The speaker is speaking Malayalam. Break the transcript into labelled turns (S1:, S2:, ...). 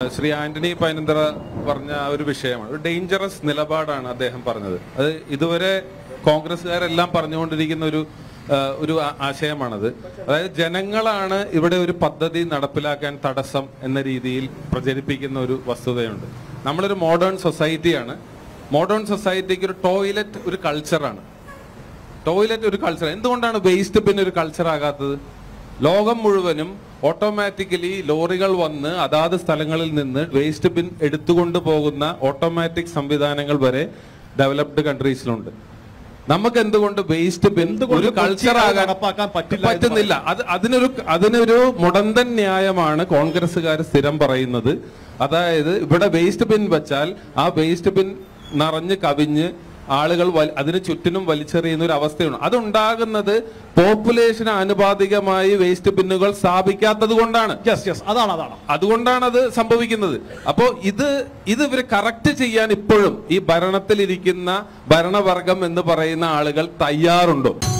S1: ശ്രീ ആന്റണി പൈനന്തറ പറഞ്ഞ ആ ഒരു വിഷയമാണ് ഒരു ഡേഞ്ചറസ് നിലപാടാണ് അദ്ദേഹം പറഞ്ഞത് അത് ഇതുവരെ കോൺഗ്രസ്സുകാരെല്ലാം പറഞ്ഞുകൊണ്ടിരിക്കുന്ന ഒരു ആ, ഒരു ആ- ആശയമാണത് അതായത് ജനങ്ങളാണ് ഇവിടെ ഒരു പദ്ധതി നടപ്പിലാക്കാൻ തടസ്സം എന്ന രീതിയിൽ പ്രചരിപ്പിക്കുന്ന ഒരു വസ്തുതയുണ്ട് നമ്മളൊരു മോഡേൺ സൊസൈറ്റിയാണ് മോഡേൺ സൊസൈറ്റിക്ക് ഒരു ടോയ്ലറ്റ് ഒരു കൾച്ചറാണ് ടോയ്ലറ്റ് ഒരു കൾച്ചർ എന്തുകൊണ്ടാണ് വേസ്റ്റ് ബിൻ ഒരു കൾച്ചർ ആകാത്തത് ലോകം മുഴുവനും ഓട്ടോമാറ്റിക്കലി ലോറികൾ വന്ന് അതാത് സ്ഥലങ്ങളിൽ നിന്ന് വേസ്റ്റ് ബിൻ എടുത്തുകൊണ്ട് പോകുന്ന ഓട്ടോമാറ്റിക് സംവിധാനങ്ങൾ വരെ ഡെവലപ്ഡ് കൺട്രീസിലുണ്ട് നമുക്ക് എന്തുകൊണ്ട് വേസ്റ്റ് ബിൻ
S2: എന്തുകൊണ്ട്
S1: ഒരു കൾച്ചർ
S2: കൊച്ചിയിൽ അത്
S1: ആകാൻ
S2: നടപ്പാക്കാൻ പറ്റില്ല എന്ന്
S1: പറ്റുന്നില്ല അത് അതിനൊരു അതിനൊരു മുടന്തൻ ന്യായമാണ് കോൺഗ്രസ്സുകാർ സ്ഥിരം പറയുന്നത് അതായത് ഇവിടെ വേസ്റ്റ് ബിൻ വെച്ചാൽ ആ വേസ്റ്റ് ബിൻ നിറഞ്ഞ് കവിഞ്ഞ് ആളുകൾ വൽ- അതിന് ചുറ്റിനും വലിച്ചെറിയുന്ന ഒരു അവസ്ഥയാണ് അതുണ്ടാകുന്നത് പോപ്പുലേഷന് ആനുപാതികമായി വേസ്റ്റ് ബിന്നുകൾ സ്ഥാപിക്കാത്തത് കൊണ്ടാണ്
S2: യെസ് യെസ് അതാണ് അതാണ്
S1: അതുകൊണ്ടാണ് അത് സംഭവിക്കുന്നത് അപ്പോ ഇത് ഇത് ഇവർ കറക്റ്റ് ചെയ്യാൻ ഇപ്പോഴും ഈ ഭരണത്തിലിരിക്കുന്ന ഭരണവർഗം എന്ന് പറയുന്ന ആളുകൾ തയ്യാറുണ്ടോ